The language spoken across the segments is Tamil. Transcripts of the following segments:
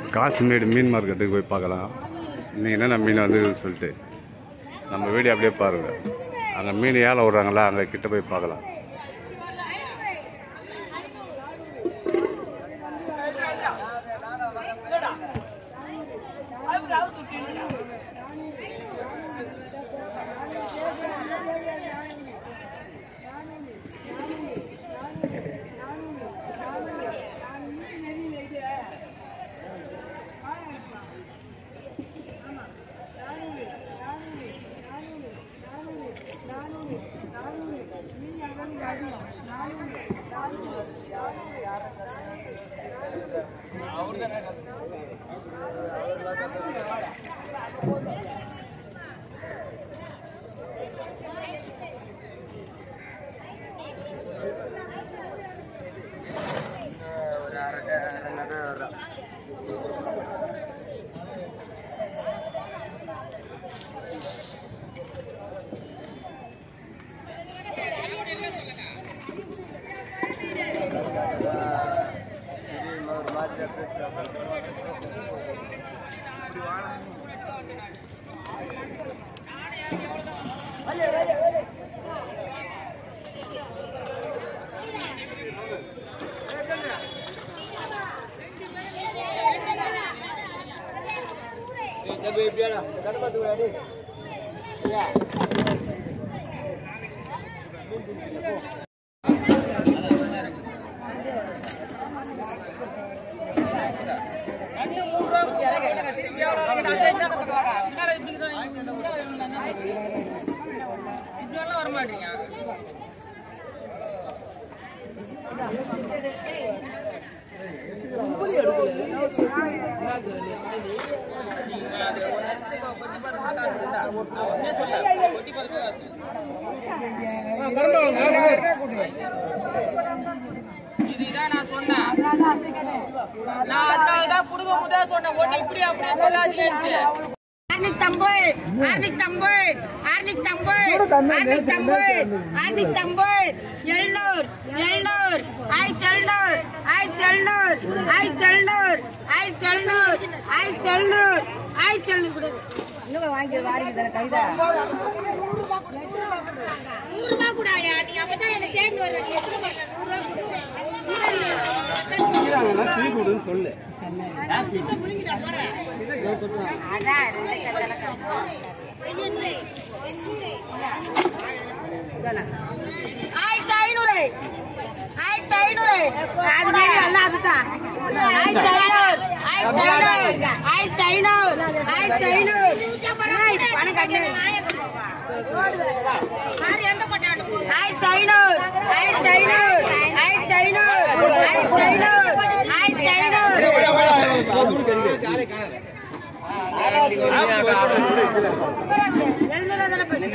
காசிமேடு மீன் மார்க்கெட்டுக்கு போய் பார்க்கலாம் இன்னைக்கு என்னென்ன மீன் வந்து சொல்லிட்டு நம்ம வீடியோ அப்படியே பாருங்க அங்கே மீன் ஏலம் விடுறாங்களா அங்கே கிட்ட போய் பார்க்கலாம் இதுதான் நான் சொன்னேன் நான் அதனால தான் புடுங்க முதல்ல சொன்னேன் ஒண்ணு இப்படி அப்படியே சொல்லாதீங்கன்ட்டு ஆர்னிக் தம்போய் ஆர்னிக் தம்போய் ஆர்னிக் தம்போய் ஆர்னிக் தம்போய் ஆர்னிக் தம்போய் எழுநூறு எழுநூறு ஆயிரத்தி எழுநூறு ஆயிரத்தி எழுநூறு ஆயிரத்தி எழுநூறு ஆயிரத்தி எழுநூறு ஆயிரத்தி எழுநூறு ஆயிரத்தி எழுநூறு இன்னும் வாங்கி வாங்கி தர கவிதா நூறு ரூபாய் கூடாயா நீ அப்பதான் எனக்கு தேடி வருவ நீ எத்தனை ரூபாய் நூறு ரூபாய் கொடு. அதான் ஆயிரத்தி ஐநூறு ஆயிரத்தி ஐநூறு அது மாதிரி எல்லாம் அதுதான் ஆயிரத்தி ஐநூறு ஆயிரத்தி ஐநூறு ஆயிரத்தி ஐநூறு ஆயிரத்தி ஐநூறு பணம் கட்டு ஆயிரத்தி ஐநூறு ஆயிரத்தி ஐநூறு ஆயிரத்தி ஐநூறு ஆயிரத்தி ஐநூறு ஆயிரத்தி ஐநூறு எழுநூறு தானே போயிடுச்சு.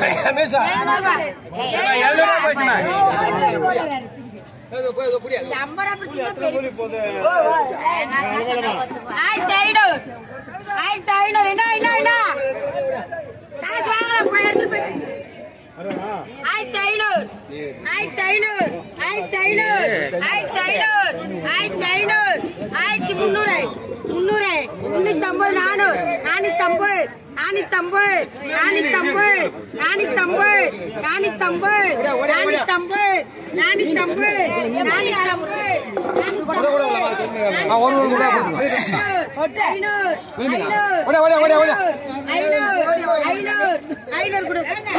எழுநூறு ரூபாய். இந்த ஐம்பது ரூபாய் பிடிச்சிருந்தா பெரிய ஆயிரத்தி ஐநூறு ஆயிரத்தி ஐநூறு என்ன என்ன என்ன காசு வாங்கலாம் போய் எடுத்துட்டு போயிட்டு ஆயிரத்தி ஐநூறு ஆயிரத்தி ஐநூறு ஆயிரத்தி ஐநூறு ஆயிரத்தி ஐநூறு ஆயிரத்தி ஐநூறு ஆயிரத்தி முந்நூறு முந்நூறு முன்னூத்தி ஐம்பது நானூறு நானூத்தி ஐம்பது நானூத்தி ஐம்பது நானூத்தி ஐம்பது நானூத்தி ஐம்பது நானூத்தி ஐம்பது நானூத்தி ஐம்பது நானூத்தி ஐம்பது நானூத்தி ஐம்பது ஐநூறு ஐநூறு ஐநூறு ஐநூறு ஐநூறு கொடுங்க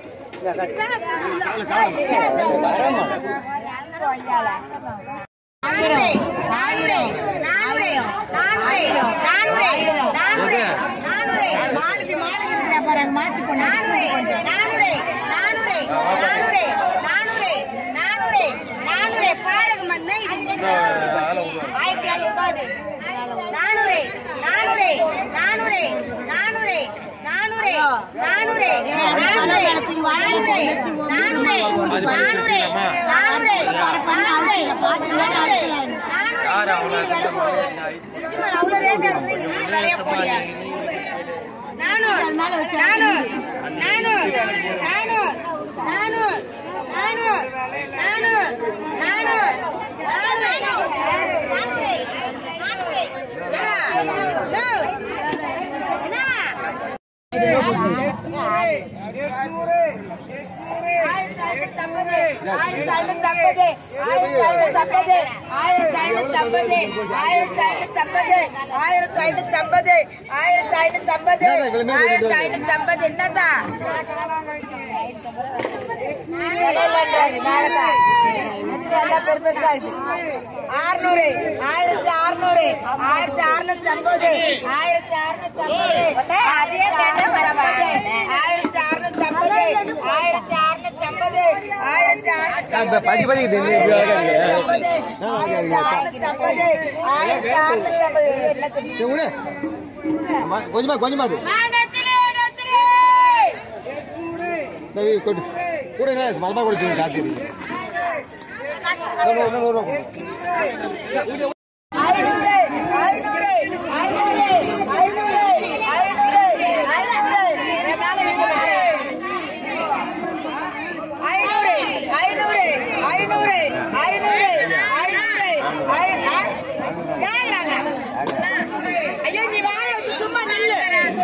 நானூறு நானூறு நானூறு நானூறு நானூறு நானூறு நானூறு மாலுக்கு மாலுக்கு இருக்கிற பாருங்க மாச்சு போ நானூறு நானூறு நானூறு நானூறு நானூறு நானூறு நானூறு பாருங்க மண்ணை ஆயிரத்தி ஐநூறு நானூறு நானூறு நானூறு நானூறு நானூறு நானூறு நானூறு நானூறு நானூறு நானூறு நானூறு நானூறு நானூறு யார் அவ்வளோ அவ்வளோ ரேட் எடுத்து விலைய போடிய நானூறு நானூறு நானூறு நானூறு நானூறு நானூறு நானூறு நானூறு நானூறு நானூறு ஐநூத்தி ஐம்பது ஆயிரத்தி ஐநூத்தி ஐம்பது ஆயிரத்தி ஐநூத்தி ஐம்பது ஆயிரத்தி ஐநூத்தி ஐம்பது ஆயிரத்தி ஐநூத்தி ஐம்பது என்னதா ஆறுநூறு ஆயிரத்தி அறுநூறு ஆயிரத்தி அறுநூத்தி ஐம்பது ஆயிரத்தி அறுநூத்தி ஐம்பது அதே பரவாயில்ல ஆயிரத்தி அறுநூத்தி ஐம்பது ஆயிரத்தி அறுநூத்தி ஐம்பது ஆயிரத்தி அறுநூத்தி பதி பதி ஐம்பது ஆயிரத்தி அறுநூத்தி ஐம்பது ஆயிரத்தி அறுநூத்தி ஐம்பது என்ன தெரியும் கொஞ்சமா கொஞ்சமா அது கொடு கூட மலமா கொடுத்து காத்தி ஐநூறு ஐநூறு ஐநூறு ஐநூறு ஐநூறு ஐநூறு ஐநூறு ஐநூறு ஐநூறு ஐநூறு ஐநூறு கேக்குறாங்க ஐயோ நீ வாழ வச்சு சும்மா நில்லு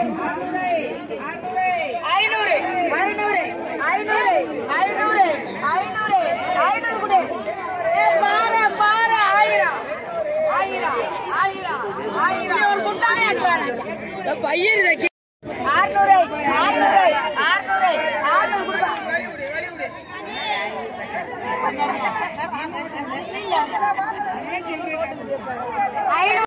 ஐநூறு ஐநூறு ஐநூறு ஐநூறு ஐநூறு ஐநூறு கொடு பார பார ஆயிரம் ஆயிரம் ஆயிரம் ஆயிரம் ஒரு குண்டானே எடுத்துறாங்க பையன் ஆறுநூறு ஆறுநூறு ஆறுநூறு ஆறுநூறு கொடுப்பா ஐநூறு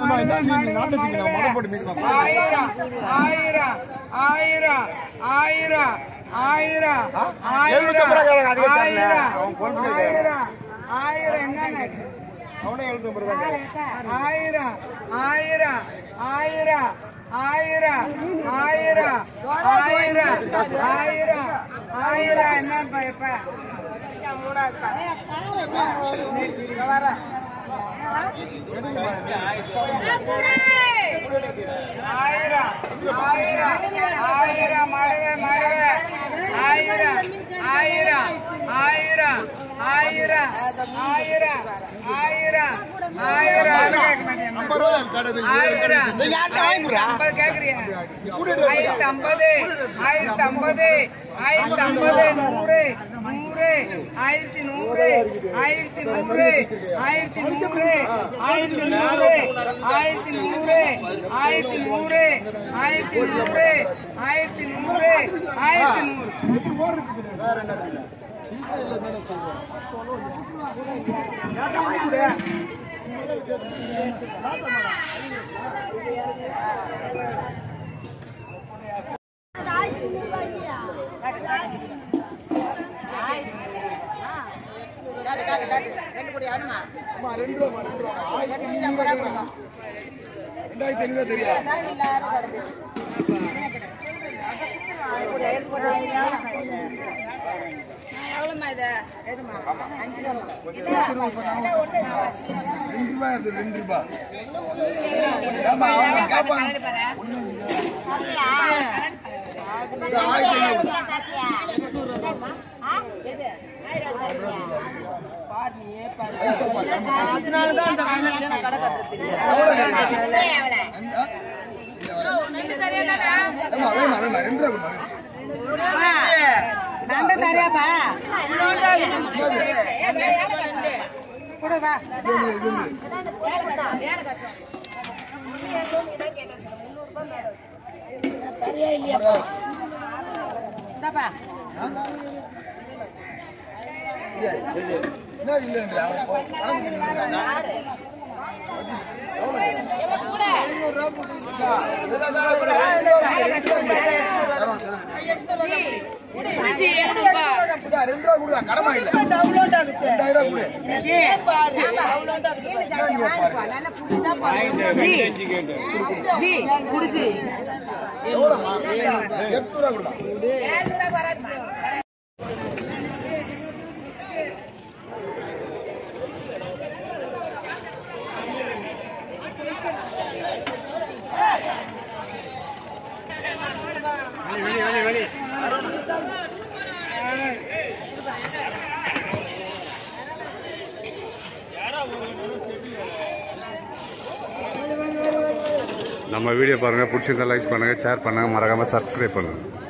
ஆயிரம் ஆயிரம் ஆயிரம் ஆயிரம் ஆயிரம் ஆயிரம் ஆயிரம் ஆயிரம் ஆயிரம் என்னென்ன ஆயிரம் ஆயிரம் ஆயிரம் ஆயிரம் ஆயிரம் ஆயிரம் ஆயிரம் ஆயிரம் என்ன இப்ப ஆயிரம் ஆயிரம் ஆயிரம் மடவே மடவே ஆயிரம் ஆயிரம் ஆயிரம் ஆயிரம் ஆயிரம் ஆயிரம் ஆயிரம் ஆயிரம் ஐம்பது கேக்குறீங்க ஆயிரத்தி ஐம்பது ஆயிரத்தி ஐம்பது ஆயிரத்தி ஐம்பது நூறு நூறு ஆயிரத்தி நூறு ஆயிரத்தி நூறு ஆயிரத்தி நூறு ஆயிரத்தி நூறு ஆயிரத்தி நூறு ஆயிரத்தி நூறு ஆயிரத்தி நூறு ஆயிரத்தி நூறு ஆயிரத்தி நூறு ரெண்டு கோடி ஆகணுமா இல்லாத கிடக்கு எவ்வளோமா இது எதுமா அஞ்சு ரூபா நண்டு தரியாப்பா கொடுவா இந்தாப்பா டவுன்லோட் ஆகுது ஏன் பாரு டவுன்லோட் ஆகுது நல்ல புடிதான் பாரு ஏழ்நூறு வராதுமா நம்ம வீடியோ பாருங்கள் பிடிச்சிருந்தா லைக் பண்ணுங்கள் ஷேர் பண்ணுங்கள் மறக்காமல் சப்ஸ்கிரைப் பண்ணுங்கள்